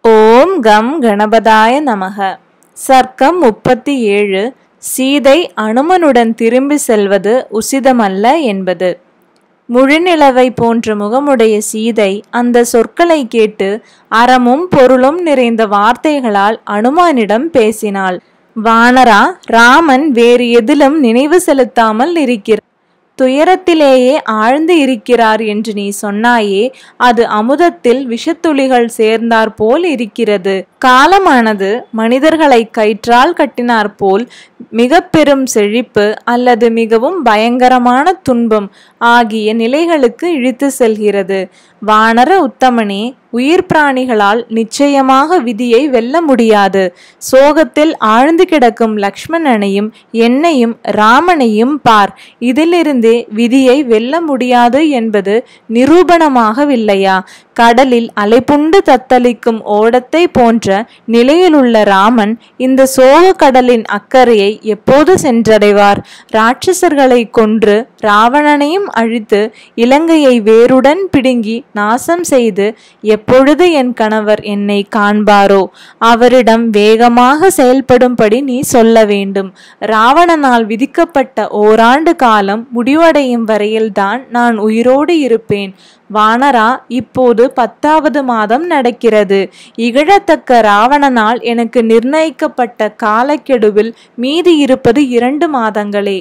ஓம் come கணபதாய நமக சர்க்கம் முப்பத்தி ஏழு சீதை அனுமனுடன் திரும்பி செல்வது உசிதமல்ல என்பது முழுநிலவை போன்ற முகமுடைய சீதை அந்த சொற்களை கேட்டு அறமும் பொருளும் நிறைந்த வார்த்தைகளால் அனுமானிடம் பேசினாள் வானரா ராமன் வேறு எதிலும் நினைவு செலுத்தாமல் இருக்கிறார் துயரத்திலேயே ஆழ்ந்து இருக்கிறார் என்று நீ சொன்னாயே அது அமுதத்தில் விஷத்துளிகள் சேர்ந்தார் போல் இருக்கிறது காலமானது மனிதர்களை கயிற்றால் கட்டினார் போல் மிக பெரும் செழிப்பு அல்லது மிகவும் பயங்கரமான துன்பம் ஆகிய நிலைகளுக்கு இழுத்து செல்கிறது வானர உத்தமனே உயிர் பிராணிகளால் நிச்சயமாக விதியை வெல்ல முடியாது சோகத்தில் ஆழ்ந்து கிடக்கும் லக்ஷ்மணனையும் என்னையும் ராமனையும் பார் இதிலிருந்தே விதியை வெல்ல முடியாது என்பது நிரூபணமாகவில்லையா கடலில் அலைப்புண்டு தத்தளிக்கும் ஓடத்தை போன்ற நிலையிலுள்ள ராமன் இந்த சோக கடலின் அக்கறையை எப்போது சென்றடைவார் ராட்சசர்களை கொன்று ராவணனையும் அழித்து இலங்கையை வேருடன் பிடுங்கி நாசம் செய்து எப்பொழுது என் கணவர் என்னை காண்பாரோ அவரிடம் வேகமாக செயல்படும்படி நீ சொல்ல வேண்டும் ராவணனால் விதிக்கப்பட்ட ஓராண்டு காலம் முடிவடையும் வரையில்தான் நான் உயிரோடு இருப்பேன் வானரா இப்போது பத்தாவது மாதம் நடக்கிறது இகழத்தக்க ராவணனால் எனக்கு நிர்ணயிக்கப்பட்ட காலக்கெடுவில் மீதி இருப்பது இரண்டு மாதங்களே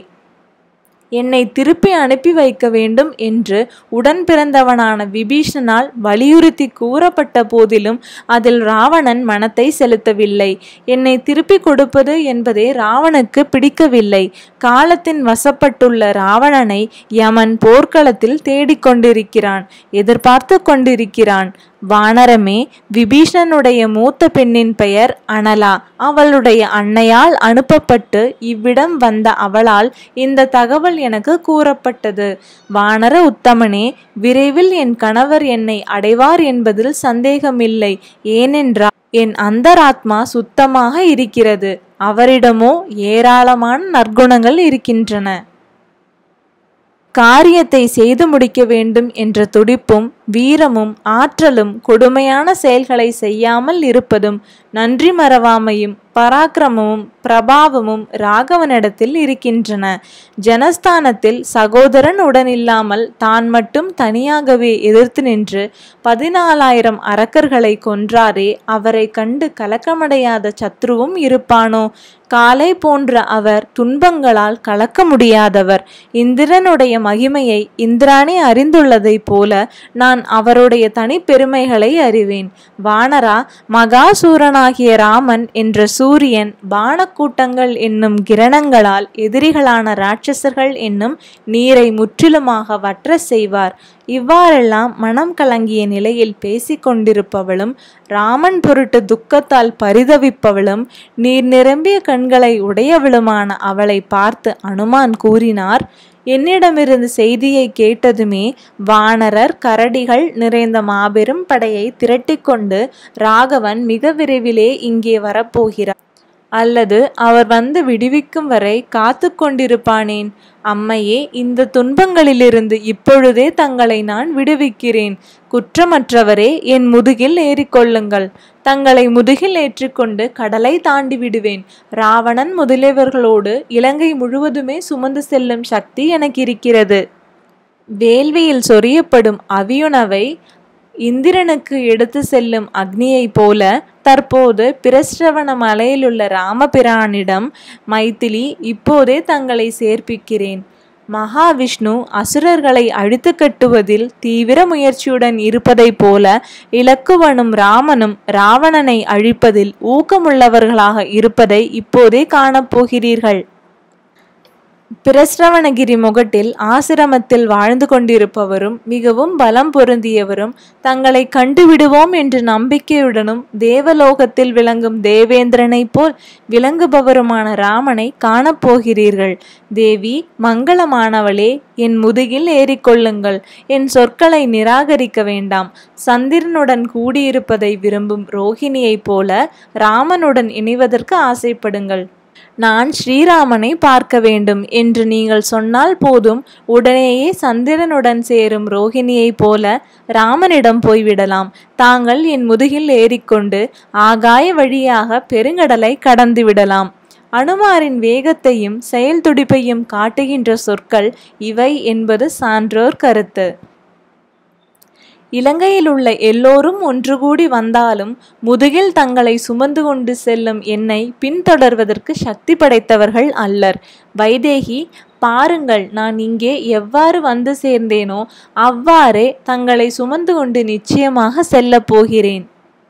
என்னை திருப்பி அனுப்பி வைக்க வேண்டும் என்று உடன் பிறந்தவனான விபீஷணனால் வலியுறுத்தி கூறப்பட்ட போதிலும் அதில் ராவணன் மனத்தை செலுத்தவில்லை என்னை திருப்பி கொடுப்பது என்பதே ராவனுக்கு பிடிக்கவில்லை காலத்தின் வசப்பட்டுள்ள ராவணனை யமன் போர்க்களத்தில் தேடிக்கொண்டிருக்கிறான் எதிர்பார்த்து கொண்டிருக்கிறான் வானரமே விபீஷணனுடைய மூத்த பெண்ணின் பெயர் அனலா அவளுடைய அன்னையால் அனுப்பப்பட்டு இவ்விடம் வந்த அவளால் இந்த தகவல் எனக்கு கூறப்பட்டது வானர உத்தமனே விரைவில் என் கணவர் என்னை அடைவார் என்பதில் சந்தேகமில்லை ஏனென்றால் என் அந்தராத்மா சுத்தமாக இருக்கிறது அவரிடமோ ஏராளமான நற்குணங்கள் இருக்கின்றன காரியத்தை செய்து முடிக்க வேண்டும் என்ற துடிப்பும் வீரமும் ஆற்றலும் கொடுமையான செயல்களை செய்யாமல் இருப்பதும் நன்றி மறவாமையும் பராக்கிரமமும் பிரபாவமும் ராகவனிடத்தில் இருக்கின்றன ஜனஸ்தானத்தில் சகோதரன் உடனில்லாமல் தான் மட்டும் தனியாகவே எதிர்த்து நின்று பதினாலாயிரம் அரக்கர்களை கொன்றாரே அவரை கண்டு கலக்கமடையாத சத்ருவும் இருப்பானோ காலை போன்ற அவர் துன்பங்களால் கலக்க முடியாதவர் இந்திரனுடைய மகிமையை இந்திராணி அறிந்துள்ளதைப் போல நான் அவருடைய தனிப்பெருமைகளை அறிவேன் வானரா மகாசூரனாகிய ராமன் என்ற சூரியன் பானக்கூட்டங்கள் என்னும் கிரணங்களால் எதிரிகளான ராட்சசர்கள் என்னும் நீரை முற்றிலுமாக வற்ற செய்வார் இவ்வாறெல்லாம் மனம் கலங்கிய நிலையில் பேசிக்கொண்டிருப்பவளும் ராமன் பொருட்டு துக்கத்தால் பரிதவிப்பவளும் நீர் நிரம்பிய கண்களை உடையவளுமான அவளை பார்த்து அனுமான் கூறினார் என்னிடமிருந்து செய்தியை கேட்டதுமே வானரர் கரடிகள் நிறைந்த மாபெரும் படையை திரட்டிக்கொண்டு ராகவன் மிக விரைவிலே இங்கே வரப்போகிறார் அல்லது அவர் வந்து விடுவிக்கும் வரை காத்து கொண்டிருப்பானேன் அம்மையே இந்த துன்பங்களிலிருந்து இப்பொழுதே தங்களை நான் விடுவிக்கிறேன் குற்றமற்றவரே என் முதுகில் ஏறிக்கொள்ளுங்கள் தங்களை முதுகில் ஏற்றிக்கொண்டு கடலை தாண்டி விடுவேன் ராவணன் முதலியவர்களோடு இலங்கை முழுவதுமே சுமந்து செல்லும் சக்தி எனக்கு இருக்கிறது வேள்வியில் சொரியப்படும் அவியுணவை இந்திரனுக்கு எடுத்து செல்லும் அக்னியைப் போல தற்போது பிரஸ்ரவண மலையிலுள்ள ராமபிரானிடம் மைத்திலி இப்போதே தங்களை சேர்ப்பிக்கிறேன் மகாவிஷ்ணு அசுரர்களை அழித்து கட்டுவதில் தீவிர முயற்சியுடன் இருப்பதைப் போல இலக்குவனும் ராமனும் ராவணனை அழிப்பதில் ஊக்கமுள்ளவர்களாக இருப்பதை இப்போதே காணப்போகிறீர்கள் பிரஸ்ரவணகிரி முகட்டில் ஆசிரமத்தில் வாழ்ந்து கொண்டிருப்பவரும் மிகவும் பலம் பொருந்தியவரும் தங்களை கண்டுவிடுவோம் என்று நம்பிக்கையுடனும் தேவலோகத்தில் விளங்கும் தேவேந்திரனைப் போல் விளங்குபவருமான ராமனை காணப்போகிறீர்கள் தேவி மங்களமானவளே என் முதுகில் ஏறிக்கொள்ளுங்கள் என் சொற்களை நிராகரிக்க வேண்டாம் சந்திரனுடன் கூடியிருப்பதை விரும்பும் ரோஹிணியைப் போல ராமனுடன் இணைவதற்கு ஆசைப்படுங்கள் நான் ஸ்ரீராமனை பார்க்க வேண்டும் என்று நீங்கள் சொன்னால் போதும் உடனேயே சந்திரனுடன் சேரும் ரோகிணியைப் போல ராமனிடம் போய்விடலாம் தாங்கள் என் முதுகில் ஏறிக்கொண்டு ஆகாய வழியாக பெருங்கடலை கடந்து விடலாம் அனுமாரின் வேகத்தையும் செயல் துடிப்பையும் காட்டுகின்ற சொற்கள் இவை என்பது சான்றோர் கருத்து இலங்கையில் உள்ள எல்லோரும் ஒன்று கூடி வந்தாலும் முதுகில் தங்களை சுமந்து கொண்டு செல்லும் என்னை பின்தொடர்வதற்கு சக்தி படைத்தவர்கள் அல்லர் வைதேகி பாருங்கள் நான் இங்கே எவ்வாறு வந்து சேர்ந்தேனோ அவ்வாறே தங்களை சுமந்து கொண்டு நிச்சயமாக செல்லப் போகிறேன்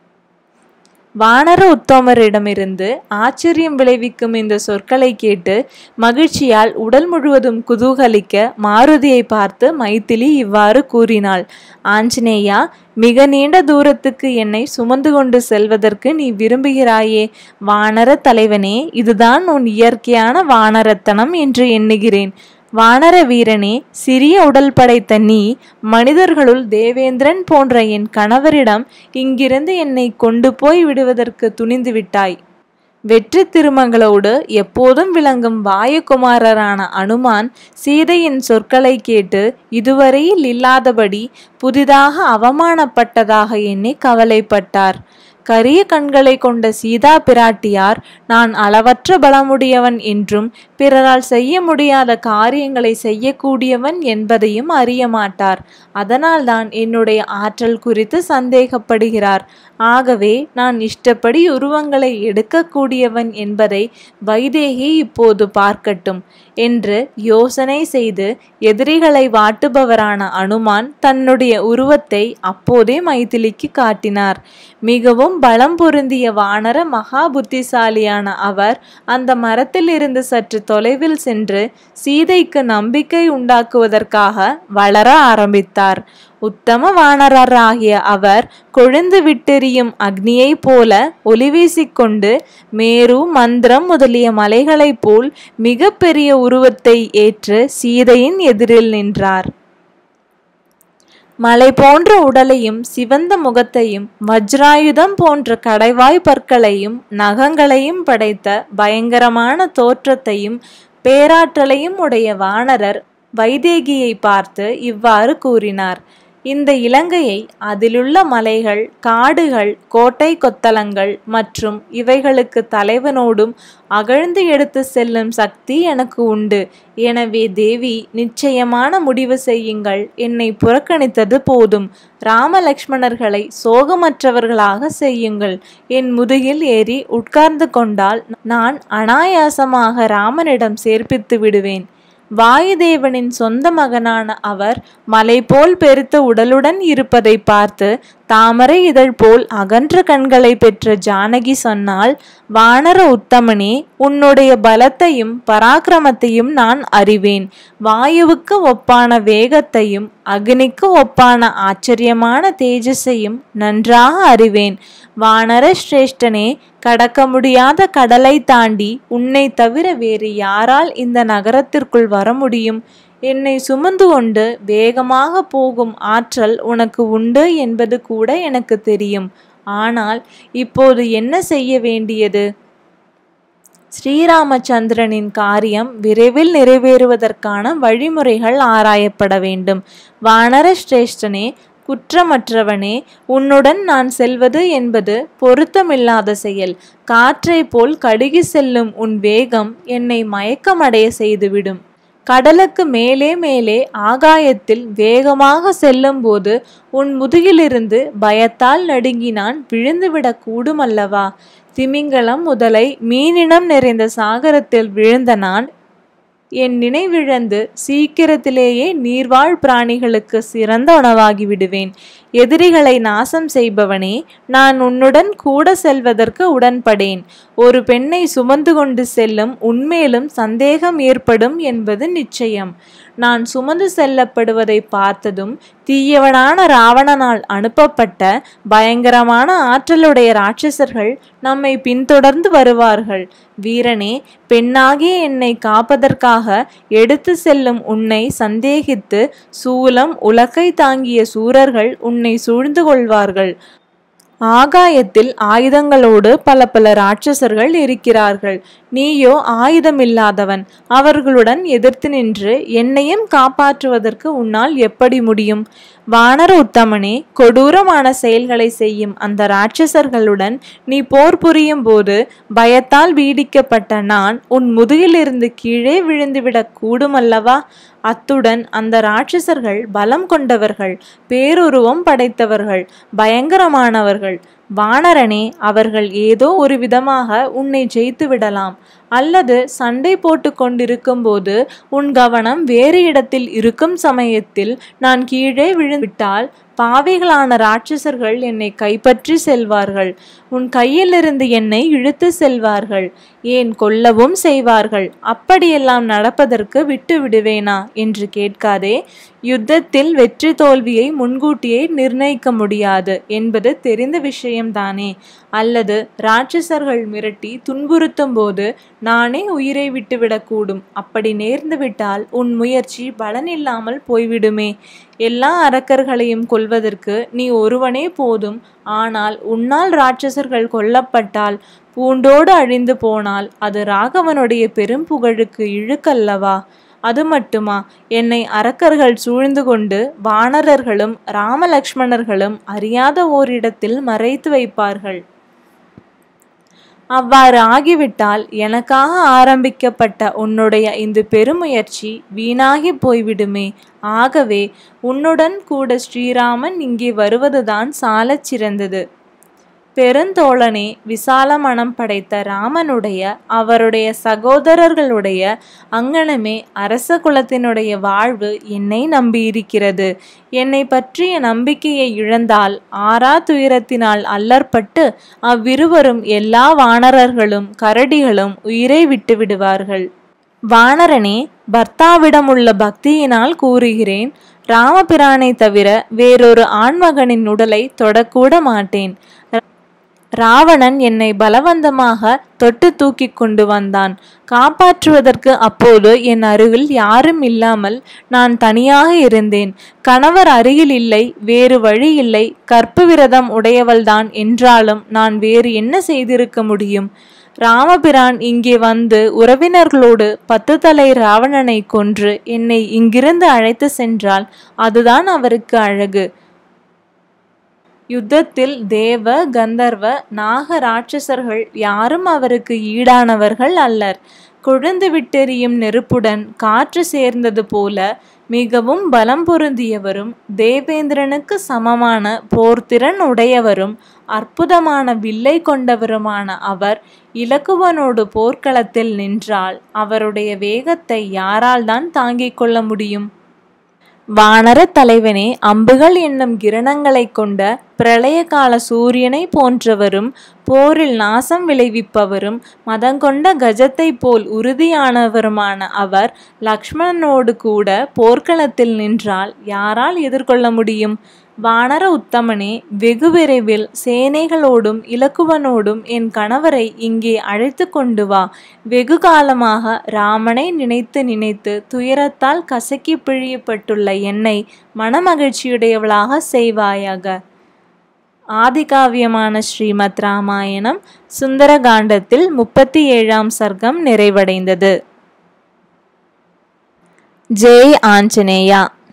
வானர உத்தமரிடமிருந்து ஆச்சரியம் விளைவிக்கும் இந்த சொற்களை கேட்டு மகிழ்ச்சியால் உடல் முழுவதும் குதூகலிக்க மாருதியை பார்த்து மைத்திலி இவ்வாறு கூறினாள் ஆஞ்சநேயா மிக நீண்ட தூரத்துக்கு என்னை சுமந்து கொண்டு செல்வதற்கு நீ விரும்புகிறாயே வானர தலைவனே இதுதான் உன் இயற்கையான வானரத்தனம் என்று எண்ணுகிறேன் வானர வீரனே சிறிய உடல் படைத்த நீ மனிதர்களுள் தேவேந்திரன் போன்ற என் கணவரிடம் இங்கிருந்து என்னை கொண்டு போய் விடுவதற்கு துணிந்து விட்டாய் வெற்றி திருமகளோடு எப்போதும் விளங்கும் வாயுகுமாரரான அனுமான் சீதையின் சொற்களை கேட்டு இதுவரையில் இல்லாதபடி புதிதாக அவமானப்பட்டதாக எண்ணி கவலைப்பட்டார் கரிய கண்களை கொண்ட சீதா பிராட்டியார் நான் அளவற்ற பலமுடையவன் என்றும் பிறரால் செய்ய முடியாத காரியங்களை செய்யக்கூடியவன் என்பதையும் அறிய மாட்டார் அதனால்தான் என்னுடைய ஆற்றல் குறித்து சந்தேகப்படுகிறார் ஆகவே நான் இஷ்டப்படி உருவங்களை எடுக்கக்கூடியவன் என்பதை வைதேகி இப்போது பார்க்கட்டும் என்று யோசனை செய்து எதிரிகளை வாட்டுபவரான அனுமான் தன்னுடைய உருவத்தை அப்போதே மைதிலிக்கு காட்டினார் மிகவும் பலம் பொருந்திய வானர மகா புத்திசாலியான அவர் அந்த மரத்தில் இருந்து சற்று தொலைவில் சென்று சீதைக்கு நம்பிக்கை உண்டாக்குவதற்காக வளர ஆரம்பித்தார் உத்தம வானரராகிய அவர் கொழுந்து விட்டெறியும் அக்னியைப் போல ஒளி வீசிக்கொண்டு மேரு மந்திரம் முதலிய மலைகளைப் போல் மிக பெரிய உருவத்தை ஏற்று சீதையின் எதிரில் நின்றார் மலை போன்ற உடலையும் சிவந்த முகத்தையும் வஜ்ராயுதம் போன்ற கடைவாய் பற்களையும் நகங்களையும் படைத்த பயங்கரமான தோற்றத்தையும் பேராற்றலையும் உடைய வானரர் வைதேகியை பார்த்து இவ்வாறு கூறினார் இந்த இலங்கையை அதிலுள்ள மலைகள் காடுகள் கோட்டை கொத்தளங்கள் மற்றும் இவைகளுக்கு தலைவனோடும் அகழ்ந்து எடுத்து செல்லும் சக்தி எனக்கு உண்டு எனவே தேவி நிச்சயமான முடிவு செய்யுங்கள் என்னை புறக்கணித்தது போதும் ராமலக்ஷ்மணர்களை சோகமற்றவர்களாக செய்யுங்கள் என் முதுகில் ஏறி உட்கார்ந்து கொண்டால் நான் அனாயாசமாக ராமனிடம் சேர்ப்பித்து விடுவேன் வாயுதேவனின் சொந்த மகனான அவர் மலை போல் பெருத்த உடலுடன் இருப்பதை பார்த்து தாமரை இதழ் போல் அகன்ற கண்களை பெற்ற ஜானகி சொன்னால் வானர உத்தமனே உன்னுடைய பலத்தையும் பராக்கிரமத்தையும் நான் அறிவேன் வாயுவுக்கு ஒப்பான வேகத்தையும் அக்னிக்கு ஒப்பான ஆச்சரியமான தேஜஸையும் நன்றாக அறிவேன் வானர சிரேஷ்டனே கடக்க முடியாத கடலை தாண்டி உன்னை தவிர வேறு யாரால் இந்த நகரத்திற்குள் வர முடியும் என்னை சுமந்து கொண்டு வேகமாக போகும் ஆற்றல் உனக்கு உண்டு என்பது கூட எனக்கு தெரியும் ஆனால் இப்போது என்ன செய்ய வேண்டியது ஸ்ரீராமச்சந்திரனின் காரியம் விரைவில் நிறைவேறுவதற்கான வழிமுறைகள் ஆராயப்பட வேண்டும் வானர சிரேஷ்டனே குற்றமற்றவனே உன்னுடன் நான் செல்வது என்பது பொருத்தமில்லாத செயல் காற்றை போல் கடுகி செல்லும் உன் வேகம் என்னை மயக்கமடைய செய்துவிடும் கடலுக்கு மேலே மேலே ஆகாயத்தில் வேகமாக செல்லும்போது உன் முதுகிலிருந்து பயத்தால் நடுங்கி நான் விழுந்துவிடக் கூடுமல்லவா திமிங்கலம் முதலை மீனினம் நிறைந்த சாகரத்தில் விழுந்த நான் என் நினைவிழந்து சீக்கிரத்திலேயே நீர்வாழ் பிராணிகளுக்கு சிறந்த உணவாகி விடுவேன் எதிரிகளை நாசம் செய்பவனே நான் உன்னுடன் கூட செல்வதற்கு உடன்படேன் ஒரு பெண்ணை சுமந்து கொண்டு செல்லும் உன்மேலும் சந்தேகம் ஏற்படும் என்பது நிச்சயம் நான் சுமந்து செல்லப்படுவதை பார்த்ததும் தீயவனான ராவணனால் அனுப்பப்பட்ட பயங்கரமான ஆற்றலுடைய ராட்சசர்கள் நம்மை பின்தொடர்ந்து வருவார்கள் வீரனே பெண்ணாகிய என்னை காப்பதற்காக எடுத்து செல்லும் உன்னை சந்தேகித்து சூலம் உலக்கை தாங்கிய சூரர்கள் உன்னை சூழ்ந்து கொள்வார்கள் ஆகாயத்தில் ஆயுதங்களோடு பல பல ராட்சசர்கள் இருக்கிறார்கள் நீயோ ஆயுதமில்லாதவன் அவர்களுடன் எதிர்த்து நின்று என்னையும் காப்பாற்றுவதற்கு உன்னால் எப்படி முடியும் வானர உத்தமனே கொடூரமான செயல்களை செய்யும் அந்த ராட்சசர்களுடன் நீ போர் புரியும் போது பயத்தால் வீடிக்கப்பட்ட நான் உன் முதுகிலிருந்து கீழே விழுந்துவிடக் கூடுமல்லவா அத்துடன் அந்த ராட்சசர்கள் பலம் கொண்டவர்கள் பேருருவம் படைத்தவர்கள் பயங்கரமானவர்கள் வானரனே அவர்கள் ஏதோ ஒரு விதமாக உன்னை ஜெயித்து விடலாம் அல்லது சண்டை போட்டு கொண்டிருக்கும்போது உன் கவனம் வேறு இடத்தில் இருக்கும் சமயத்தில் நான் கீழே விழுந்துவிட்டால் பாவிகளான ராட்சசர்கள் என்னை கைப்பற்றி செல்வார்கள் உன் கையிலிருந்து என்னை இழுத்து செல்வார்கள் ஏன் கொல்லவும் செய்வார்கள் அப்படியெல்லாம் நடப்பதற்கு விட்டு விடுவேனா என்று கேட்காதே யுத்தத்தில் வெற்றி தோல்வியை முன்கூட்டியே நிர்ணயிக்க முடியாது என்பது தெரிந்த விஷயம்தானே அல்லது ராட்சசர்கள் மிரட்டி துன்புறுத்தும் போது நானே உயிரை விட்டுவிடக்கூடும் அப்படி நேர்ந்துவிட்டால் உன் முயற்சி பலனில்லாமல் போய்விடுமே எல்லா அரக்கர்களையும் கொல்வதற்கு நீ ஒருவனே போதும் ஆனால் உன்னால் ராட்சசர்கள் கொல்லப்பட்டால் பூண்டோடு அழிந்து போனால் அது ராகவனுடைய பெரும் புகழுக்கு இழுக்கல்லவா அது மட்டுமா என்னை அரக்கர்கள் சூழ்ந்து கொண்டு வானரர்களும் ராமலக்ஷ்மணர்களும் அறியாத ஓரிடத்தில் மறைத்து வைப்பார்கள் அவ்வாறு ஆகிவிட்டால் எனக்காக ஆரம்பிக்கப்பட்ட உன்னுடைய இந்த பெருமுயற்சி வீணாகி போய்விடுமே ஆகவே உன்னுடன் கூட ஸ்ரீராமன் இங்கே வருவதுதான் சாலச் சிறந்தது பெருந்தோழனே விசால மனம் படைத்த ராமனுடைய அவருடைய சகோதரர்களுடைய அங்கனமே அரச குலத்தினுடைய வாழ்வு என்னை நம்பியிருக்கிறது என்னை பற்றிய நம்பிக்கையை இழந்தால் ஆறா துயரத்தினால் அல்லற்பட்டு அவ்விருவரும் எல்லா வானரர்களும் கரடிகளும் உயிரை விட்டு விடுவார்கள் வானரனே பர்த்தாவிடமுள்ள பக்தியினால் கூறுகிறேன் ராமபிரானை தவிர வேறொரு ஆண்மகனின் உடலை தொடக்கூட மாட்டேன் ராவணன் என்னை பலவந்தமாக தொட்டு தூக்கி கொண்டு வந்தான் காப்பாற்றுவதற்கு அப்போது என் அருகில் யாரும் இல்லாமல் நான் தனியாக இருந்தேன் கணவர் அருகில் இல்லை வேறு வழி இல்லை கற்பு விரதம் உடையவள்தான் என்றாலும் நான் வேறு என்ன செய்திருக்க முடியும் ராமபிரான் இங்கே வந்து உறவினர்களோடு பத்து தலை ராவணனை கொன்று என்னை இங்கிருந்து அழைத்து சென்றால் அதுதான் அவருக்கு அழகு யுத்தத்தில் தேவ கந்தர்வ நாக ராட்சசர்கள் யாரும் அவருக்கு ஈடானவர்கள் அல்லர் கொழுந்து விட்டெறியும் நெருப்புடன் காற்று சேர்ந்தது போல மிகவும் பலம் பொருந்தியவரும் தேவேந்திரனுக்கு சமமான போர்த்திறன் உடையவரும் அற்புதமான வில்லை கொண்டவருமான அவர் இலக்குவனோடு போர்க்களத்தில் நின்றால் அவருடைய வேகத்தை யாரால் தான் தாங்கிக் கொள்ள முடியும் வானர தலைவனே அம்புகள் என்னும் கிரணங்களைக் கொண்ட பிரளய கால சூரியனை போன்றவரும் போரில் நாசம் விளைவிப்பவரும் மதங்கொண்ட கஜத்தை போல் உறுதியானவருமான அவர் லக்ஷ்மணனோடு கூட போர்க்களத்தில் நின்றால் யாரால் எதிர்கொள்ள முடியும் வானர உத்தமனே வெகு விரைவில் சேனைகளோடும் இலக்குவனோடும் என் கணவரை இங்கே அழைத்து கொண்டு வா வெகு காலமாக ராமனை நினைத்து நினைத்து துயரத்தால் கசக்கி பிழியப்பட்டுள்ள என்னை மனமகிழ்ச்சியுடையவளாக செய்வாயாக ஆதிகாவியமான ஸ்ரீமத் ராமாயணம் சுந்தரகாண்டத்தில் முப்பத்தி ஏழாம் சர்க்கம் நிறைவடைந்தது ஜெய் ஆஞ்சநேயா